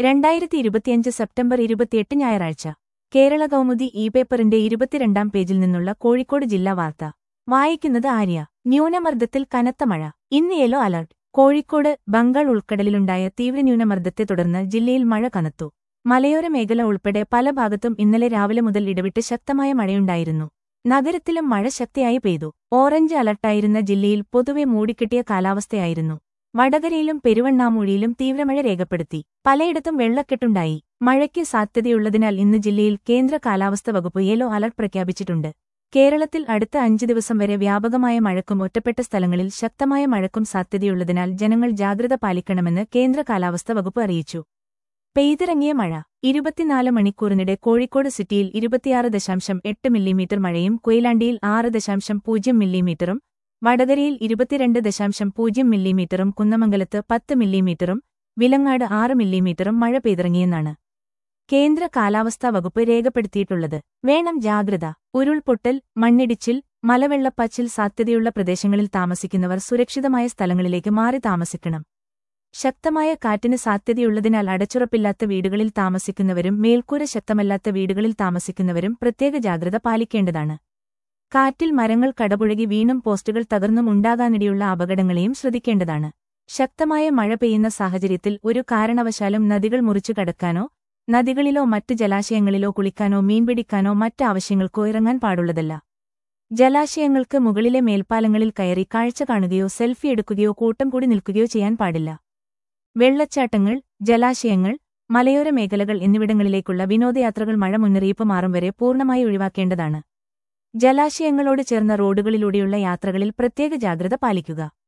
രണ്ടായിരത്തി ഇരുപത്തിയഞ്ച് സെപ്റ്റംബർ ഇരുപത്തിയെട്ട് ഞായറാഴ്ച കേരള കൗമുദി ഇ പേപ്പറിന്റെ ഇരുപത്തിരണ്ടാം പേജിൽ നിന്നുള്ള കോഴിക്കോട് ജില്ലാ വാർത്ത വായിക്കുന്നത് ആര്യ ന്യൂനമർദ്ദത്തിൽ കനത്ത മഴ ഇന്ന് യെല്ലോ അലർട്ട് കോഴിക്കോട് ബംഗാൾ ഉൾക്കടലിലുണ്ടായ തീവ്ര ന്യൂനമർദ്ദത്തെ തുടർന്ന് ജില്ലയിൽ മഴ കനത്തു മലയോര മേഖല ഉൾപ്പെടെ പല ഭാഗത്തും ഇന്നലെ രാവിലെ മുതൽ ഇടവിട്ട് ശക്തമായ മഴയുണ്ടായിരുന്നു നഗരത്തിലും മഴ ശക്തിയായി പെയ്തു ഓറഞ്ച് അലർട്ടായിരുന്ന ജില്ലയിൽ പൊതുവെ മൂടിക്കെട്ടിയ കാലാവസ്ഥയായിരുന്നു വടകരയിലും പെരുവണ്ണാമൂഴിയിലും തീവ്രമഴ രേഖപ്പെടുത്തി പലയിടത്തും വെള്ളക്കെട്ടുണ്ടായി മഴയ്ക്ക് സാധ്യതയുള്ളതിനാൽ ഇന്ന് ജില്ലയിൽ കേന്ദ്ര കാലാവസ്ഥ വകുപ്പ് യെല്ലോ അലർട്ട് പ്രഖ്യാപിച്ചിട്ടുണ്ട് കേരളത്തിൽ അടുത്ത അഞ്ചു ദിവസം വരെ വ്യാപകമായ മഴക്കും ഒറ്റപ്പെട്ട സ്ഥലങ്ങളിൽ ശക്തമായ മഴക്കും സാധ്യതയുള്ളതിനാൽ ജനങ്ങൾ ജാഗ്രത പാലിക്കണമെന്ന് കേന്ദ്ര കാലാവസ്ഥ വകുപ്പ് അറിയിച്ചു പെയ്തിറങ്ങിയ മഴ ഇരുപത്തിനാല് മണിക്കൂറിനിടെ കോഴിക്കോട് സിറ്റിയിൽ ഇരുപത്തിയാറ് ദശാംശം എട്ട് മില്ലിമീറ്റർ മഴയും കൊയിലാണ്ടിയിൽ ആറ് ദശാംശം പൂജ്യം മില്ലിമീറ്ററും വടകരയിൽ ഇരുപത്തിരണ്ട് ദശാംശം പൂജ്യം മില്ലിമീറ്ററും കുന്നമംഗലത്ത് പത്ത് മില്ലിമീറ്ററും വിലങ്ങാട് ആറ് മില്ലിമീറ്ററും മഴ പെയ്തിറങ്ങിയെന്നാണ് കേന്ദ്ര കാലാവസ്ഥാ വകുപ്പ് രേഖപ്പെടുത്തിയിട്ടുള്ളത് വേണം ജാഗ്രത ഉരുൾപൊട്ടൽ മണ്ണിടിച്ചിൽ മലവെള്ളപ്പാച്ചിൽ സാധ്യതയുള്ള പ്രദേശങ്ങളിൽ താമസിക്കുന്നവർ സുരക്ഷിതമായ സ്ഥലങ്ങളിലേക്ക് മാറി താമസിക്കണം ശക്തമായ കാറ്റിന് സാധ്യതയുള്ളതിനാൽ അടച്ചുറപ്പില്ലാത്ത വീടുകളിൽ താമസിക്കുന്നവരും മേൽക്കൂര ശക്തമല്ലാത്ത വീടുകളിൽ താമസിക്കുന്നവരും പ്രത്യേക ജാഗ്രത പാലിക്കേണ്ടതാണ് കാറ്റിൽ മരങ്ങൾ കടപുഴകി വീണും പോസ്റ്റുകൾ തകർന്നും ഉണ്ടാകാനിടയുള്ള അപകടങ്ങളെയും ശ്രദ്ധിക്കേണ്ടതാണ് ശക്തമായ മഴ പെയ്യുന്ന സാഹചര്യത്തിൽ ഒരു കാരണവശാലും നദികൾ മുറിച്ചു കടക്കാനോ നദികളിലോ മറ്റ് ജലാശയങ്ങളിലോ കുളിക്കാനോ മീൻപിടിക്കാനോ മറ്റ് ആവശ്യങ്ങൾക്കോ ഇറങ്ങാൻ പാടുള്ളതല്ല ജലാശയങ്ങൾക്ക് മുകളിലെ മേൽപ്പാലങ്ങളിൽ കയറി കാഴ്ച കാണുകയോ സെൽഫി എടുക്കുകയോ കൂട്ടം കൂടി നിൽക്കുകയോ ചെയ്യാൻ പാടില്ല വെള്ളച്ചാട്ടങ്ങൾ ജലാശയങ്ങൾ മലയോര മേഖലകൾ എന്നിവിടങ്ങളിലേക്കുള്ള വിനോദയാത്രകൾ മഴ മുന്നറിയിപ്പ് മാറും വരെ പൂർണ്ണമായി ഒഴിവാക്കേണ്ടതാണ് ജലാശയങ്ങളോട് ചേർന്ന റോഡുകളിലൂടെയുള്ള യാത്രകളിൽ പ്രത്യേക ജാഗ്രത പാലിക്കുക